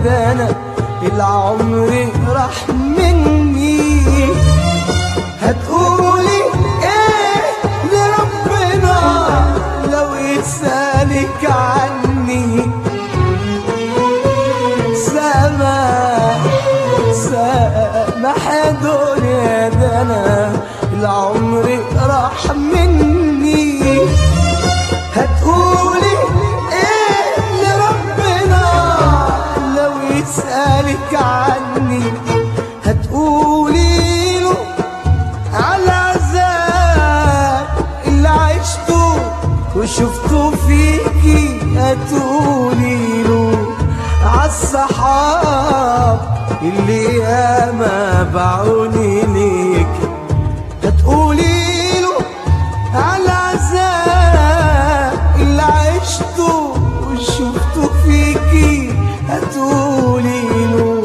ده انا العمر راح مني هتقولي ايه لربنا لو يسألك عني سامح سامح يا دنيا ده انا العمر راح مني هتقولي ايه لربنا لو يسألك عني هتقولي له على العذاب اللي عشته وشفته فيكي هتقولي له عالصحاب اللي ياما باعوني ليك هتقولي له على العذاب اللي عشته وشفته فيكي هتقولي له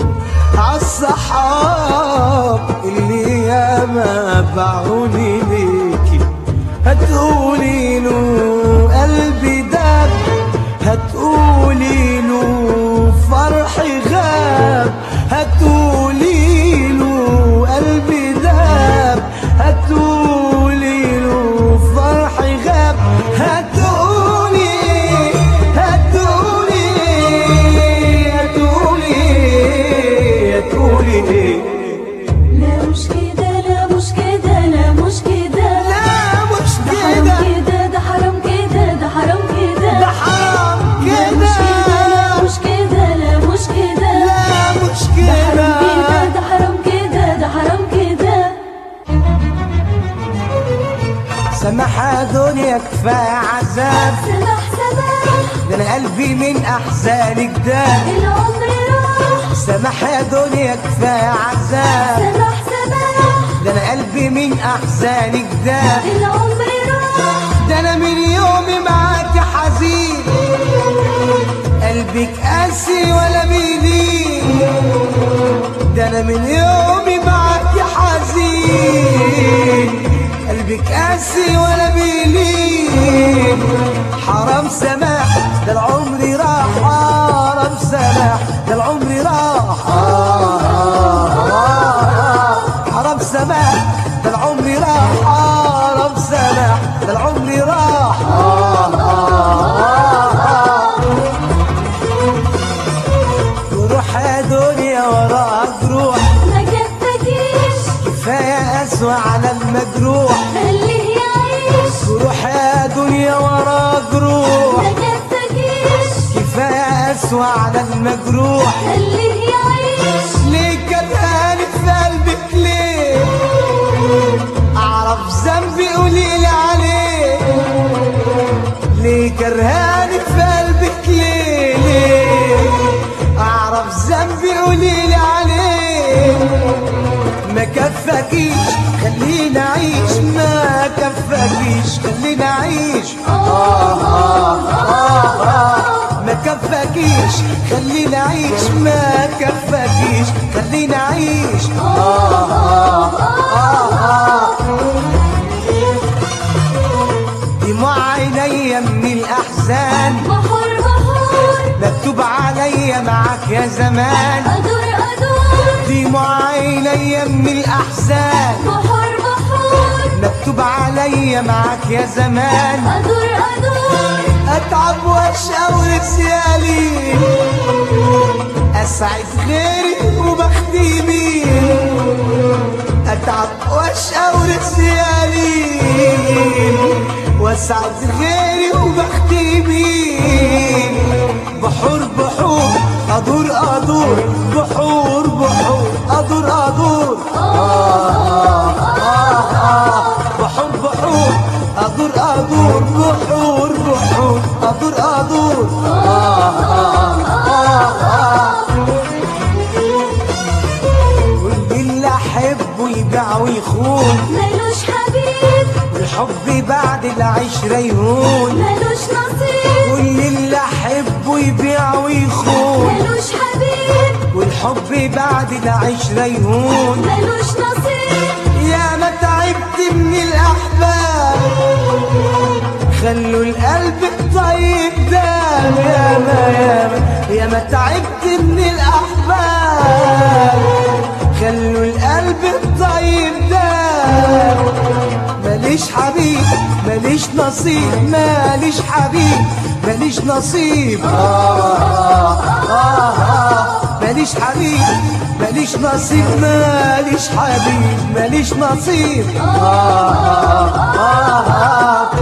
عالصحاب اللي ياما باعوني ليكي هتقولي له قلبي داب هتقولي له فرحي غاب هتقولي له قلبي داب هتقولي له فرحي غاب هتقولي هتقولي هتقولي هتقولي لا مش كده لا مش كده لا مش كده لا مش ده حرام كده كده ده حرام كده ده حرام كده ده حرام لا مش كده لا كده مش كده لا مش كده لا مش ده حرام كده كده ده حرام كده ده حرام كده سماح دنيا كفاية عذاب سمح سمح ده انا قلبي من احزانك ده العمر راح سماح يا دنيا كفاية عذاب سمح سمح ده انا قلبي من احزانك ده العمر راح ده انا من يومي معاك حزين قلبك قاسي ولا بيلين ده انا من يومي معاك حزين قلبك قاسي ولا بيلين حرام سماح ده العمر راح حرام سماح ده العمر راح حرام سماح ده العمر راح حرام سماح ده العمر راح وروح يا دنيا وراك روح ما كفكيش كفايه اسوء على المجروح خليه يعيش وروح يا دنيا وراك روح ما كفكيش كفايه اسوء على المجروح خليه يعيش ليه كرهاني في قلبك ليه اعرف ذنبي قوليلي عليه ليه كرهاني في قلبك ليه ليه اعرف ذنبي قوليلي عليه ما كفاكيش خليني اعيش ما كفاكيش خليني اعيش ما كفاكيش خليني اعيش ما كفاكيش خليني اعيش دموع عينيا من الاحزان بحور بحور مكتوب عليا معاك يا زمان أدور أدور دموع عينيا من الاحزان بحور بحور مكتوب عليا معاك يا زمان أدور أدور اتعب واشقى ورسيالي اسعد غيري وبختي مين اتعب واشقى ورسيالي واسعد غيري وبختي مين بحور بحور ادور ادور بحور بحور ادور ادور بحور بحور ادور ادور بحور بحور ادور ادور واللي اللي احبه يبيع ويخون ملوش حبيب والحب بعد العشرة يهون ملوش نصيب واللي اللي احبه يبيع ويخون ملوش حبيب والحب بعد العشرة يهون ملوش نصيب يا ما تعبت من الأحباب خلوا القلب الطيب دام يا ما يا ما يا ما تعبت من الأحباب خلوا القلب الطيب دام ماليش حبيب ماليش نصيب ماليش حبيب ماليش نصيب آه آه آه ماليش حبيب ماليش نصيب ماليش حبيب ماليش نصيب آه آه آه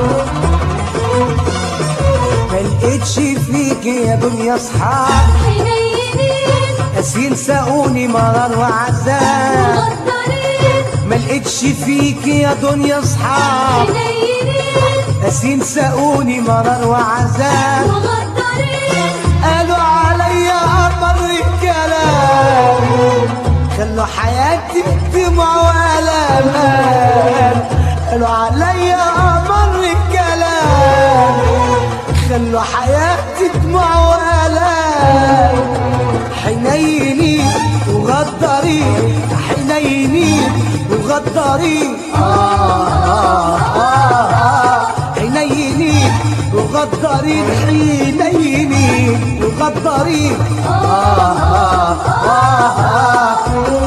ما لقيتش فيك يا دنيا اصحاب حنينين قاسيين ساقوني مرار وعذاب مغدرين ما لقيتش فيك يا دنيا اصحاب حنينين قاسيين ساقوني مرار وعذاب مغدرين قالوا عليا أمر الكلام خلوا حياتي دموع والأمان قالوا عليا أمر الكلام خلوا حياتي دموع والأمان حنيني وغدري حنيني وغدري آه آه آه آه حنيني وغدري حنيني وغدري آه آه آه آه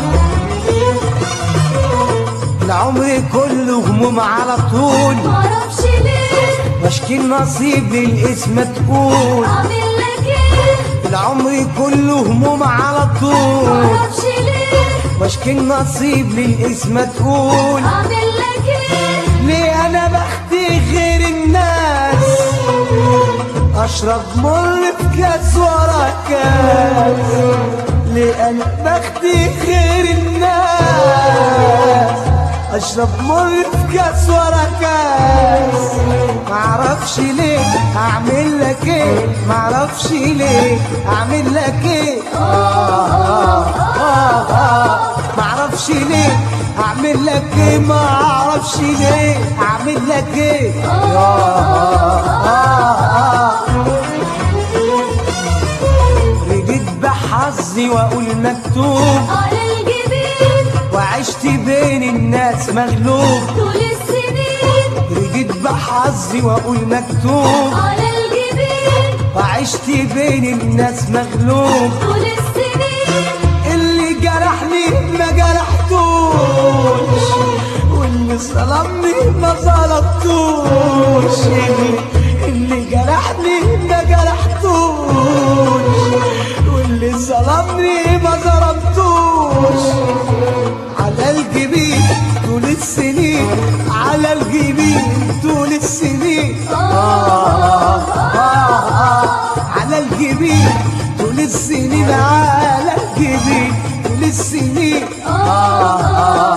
العمر كله هموم على طول معرفش ليه واشكي النصيب للاسم تقول اعمل لك ايه العمر كله هموم على طول معرفش ليه واشكي النصيب للاسم تقول اعمل لك ايه ليه انا بختي غير الناس اشرب مر في كاس ورا كاس ليه انا بختي غير الناس اشرب مر في كاس ورا كاس معرفش ليه اعمل لك ايه معرفش ليه اعمل لك ايه آه آه آه آه معرفش ليه اعمل لك ايه معرفش ليه اعمل لك ايه آه آه آه رجيت بحظي واقول مكتوب على الجبين وعشت بين الناس مغلوب طول السنين رجيت بحظي واقول مكتوب على الجبين وعشت بين الناس مغلوب طول السنين اللي جرحني ما جرحتوش واللي ظلمني ما ظلمتوش اللي, اللي جرحني ما جرحتوش واللي ظلمني ما ظلمتوش على الجبين طول السنين على الجبين طول السنين آه آه آه على الجبين طول السنين على الجبين طول السنين آه آه